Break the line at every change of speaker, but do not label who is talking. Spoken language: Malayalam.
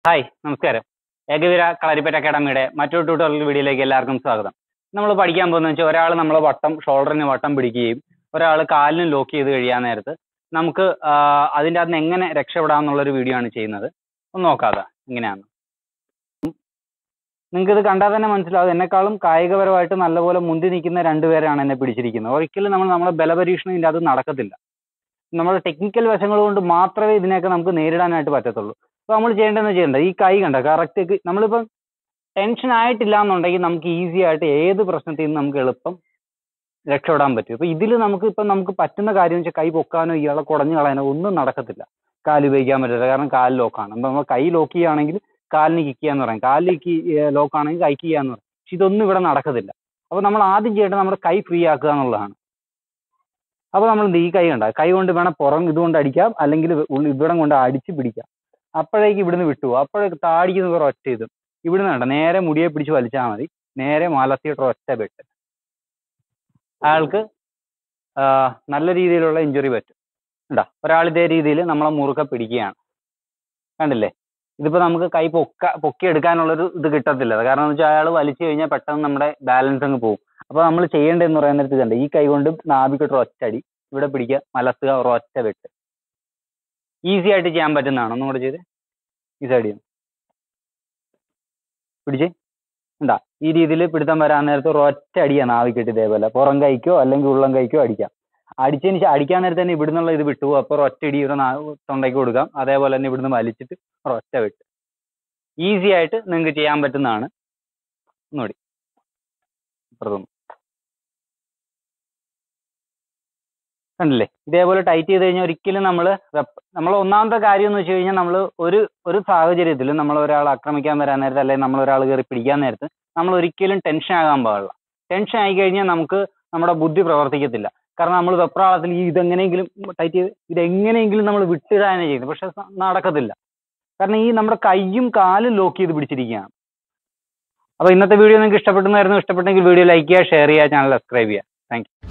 ഹായ് നമസ്കാരം ഏകവീര കളരിപ്പറ്റ അക്കാഡമിയുടെ മറ്റൊരു ട്യൂട്ടോറിയൽ വീഡിയോയിലേക്ക് എല്ലാവർക്കും സ്വാഗതം നമ്മൾ പഠിക്കാൻ പോകുന്നത് വെച്ചാൽ ഒരാൾ നമ്മൾ വട്ടം ഷോൾഡറിന് വട്ടം പിടിക്കുകയും ഒരാൾ കാലിന് ലോക്ക് ചെയ്ത് കഴിയാൻ നേരത്ത് നമുക്ക് ആ, അതിൻ്റെ അകത്ത് നിന്ന് എങ്ങനെ രക്ഷപ്പെടാമെന്നുള്ളൊരു വീഡിയോ ആണ് ചെയ്യുന്നത് ഒന്ന് നോക്കാതെ ഇങ്ങനെയാണ് നിങ്ങൾക്ക് ഇത് കണ്ടാൽ തന്നെ മനസ്സിലാവും എന്നെക്കാളും കായികപരമായിട്ട് നല്ലപോലെ മുന്തി നിൽക്കുന്ന രണ്ടുപേരാണ് എന്നെ പിടിച്ചിരിക്കുന്നത് ഒരിക്കലും നമ്മൾ നമ്മളെ ബലപരീക്ഷണം ഇതിൻ്റെ അത് നടക്കത്തില്ല നമ്മുടെ ടെക്നിക്കൽ വശങ്ങൾ കൊണ്ട് മാത്രമേ ഇതിനെയൊക്കെ നമുക്ക് നേരിടാനായിട്ട് പറ്റത്തുള്ളൂ അപ്പോൾ നമ്മൾ ചെയ്യേണ്ടതെന്ന് ചെയ്യേണ്ടത് ഈ കൈ കണ്ട കറക്റ്റ് നമ്മളിപ്പം ടെൻഷൻ ആയിട്ടില്ല എന്നുണ്ടെങ്കിൽ നമുക്ക് ഈസി ആയിട്ട് ഏത് പ്രശ്നത്തിൽ നിന്ന് നമുക്ക് എളുപ്പം രക്ഷപ്പെടാൻ പറ്റും ഇപ്പൊ ഇതിൽ നമുക്ക് ഇപ്പം നമുക്ക് പറ്റുന്ന കാര്യം വെച്ചാൽ കൈ പൊക്കാനോ ഇയാളെ കുടഞ്ഞു കളയാനോ ഒന്നും നടക്കത്തില്ല കാല് ഉപയോഗിക്കാൻ പറ്റില്ല കാരണം കാല് ലോക്കാണ് അപ്പം നമ്മൾ കൈ ലോക്ക് ചെയ്യുകയാണെങ്കിൽ കാലിന് കിക്ക് ചെയ്യാന്ന് പറയും കാലിൽ ലോക്ക് ആണെങ്കിൽ കൈക്ക് ചെയ്യാന്ന് പറയും പക്ഷെ ഇതൊന്നും ഇവിടെ നടക്കത്തില്ല അപ്പോൾ നമ്മൾ ആദ്യം ചെയ്യേണ്ടത് നമ്മുടെ കൈ ഫ്രീ ആക്കുക എന്നുള്ളതാണ് അപ്പോൾ നമ്മൾ എന്ത് ചെയ്യും? ഈ കൈ കണ്ട കൈ കൊണ്ട് വേണം പുറം ഇതുകൊണ്ട് അടിക്കാം അല്ലെങ്കിൽ ഉള്ളി ഇവിടം കൊണ്ട് അടിച്ച് പിടിക്കാം അപ്പോഴേക്ക് ഇവിടുന്ന് വിട്ടു അപ്പോഴേക്ക് താടിക്കുന്ന ഒരു ഒറ്റ ഇത് ഇവിടുന്ന് വേണ്ട നേരെ മുടിയെ പിടിച്ച് വലിച്ചാൽ മതി നേരെ മലത്തിയിട്ട് ഒറ്റ വെട്ട് അയാൾക്ക് ആ, നല്ല രീതിയിലുള്ള ഇഞ്ചുറി പറ്റും കണ്ടാ ഒരാൾ ഇതേ രീതിയിൽ നമ്മളെ മുറുക്കെ പിടിക്കുകയാണ് കണ്ടില്ലേ ഇതിപ്പോ നമുക്ക് കൈ പൊക്ക പൊക്കി എടുക്കാനുള്ളൊരു ഇത് കിട്ടത്തില്ല കാരണം എന്ന് വെച്ചാൽ അയാൾ വലിച്ചു കഴിഞ്ഞാൽ പെട്ടെന്ന് നമ്മുടെ ബാലൻസ് അങ്ങ് പോകും അപ്പോൾ നമ്മൾ ചെയ്യേണ്ടതെന്ന് പറയുന്നത് കണ്ട ഈ കൈ കൊണ്ട് നാഭിക്കിട്ട് ഒറ്റ അടി ഇവിടെ പിടിക്കുക മലത്തുക ഒരൊറ്റ വെട്ട് ഈസി ആയിട്ട് ചെയ്യാൻ പറ്റുന്നതാണ് ഒന്നും കൂടെ ചെയ്ത് ഈ സൈഡിൽ നിന്ന് പിടിച്ച് ഉണ്ടാ ഈ രീതിയിൽ പിടുത്തം വരാൻ നേരത്ത് ഒരൊറ്റ അടിയാണ് ആവിക്കിട്ട് ഇതേപോലെ പുറം കൈക്കോ അല്ലെങ്കിൽ ഉള്ളം കൈക്കോ അടിക്കാം അടിച്ചതിന് ശേ- അടിക്കാൻ നേരത്ത് തന്നെ ഇവിടുന്നുള്ള ഇത് വിട്ടു അപ്പോൾ ഒരൊറ്റ ഇടി ഇവിടെ നാ- തൊണ്ടയ്ക്ക് കൊടുക്കാം അതേപോലെ തന്നെ ഇവിടുന്ന് വലിച്ചിട്ട് ഒരൊറ്റ വെട്ട് ഈസി ആയിട്ട് നിങ്ങൾക്ക് ചെയ്യാൻ പറ്റുന്നതാണ് ഒന്നുകൂടി ഇപ്പുറത്തുനിന്ന് കണ്ടില്ലേ ഇതേപോലെ ടൈറ്റ് ചെയ്ത് കഴിഞ്ഞാൽ ഒരിക്കലും നമ്മൾ നമ്മൾ ഒന്നാമത്തെ കാര്യം എന്ന് വെച്ച് കഴിഞ്ഞാൽ നമ്മൾ ഒരു ഒരു സാഹചര്യത്തിലും നമ്മൾ ഒരാൾ ആക്രമിക്കാൻ വരാൻ നേരത്ത് അല്ലെങ്കിൽ നമ്മൾ ഒരാൾ കയറി പിടിക്കാൻ നേരത്ത് നമ്മൾ ഒരിക്കലും ടെൻഷൻ ആകാൻ പാടില്ല ടെൻഷൻ ആയി കഴിഞ്ഞാൽ നമുക്ക് നമ്മുടെ ബുദ്ധി പ്രവർത്തിക്കത്തില്ല കാരണം നമ്മൾ വെപ്രാളത്തിൽ ഈ ഇതെങ്ങനെയെങ്കിലും ടൈറ്റ് ചെയ്ത് ഇതെങ്ങനെയെങ്കിലും നമ്മൾ വിട്ടിടാനേ ചെയ്യുന്നത് പക്ഷെ സ- നടക്കത്തില്ല കാരണം ഈ നമ്മുടെ കൈയും കാലും ലോക്ക് ചെയ്ത് പിടിച്ചിരിക്കുകയാണ് അപ്പോൾ ഇന്നത്തെ വീഡിയോ നിങ്ങൾക്ക് ഇഷ്ടപ്പെട്ടെന്നായിരുന്നു ഇഷ്ടപ്പെട്ടെങ്കിൽ വീഡിയോ ലൈക്ക് ചെയ്യുക ഷെയർ ചെയ്യുക ചാനൽ സബ്സ്ക്രൈബ് ചെയ്യുക താങ്ക്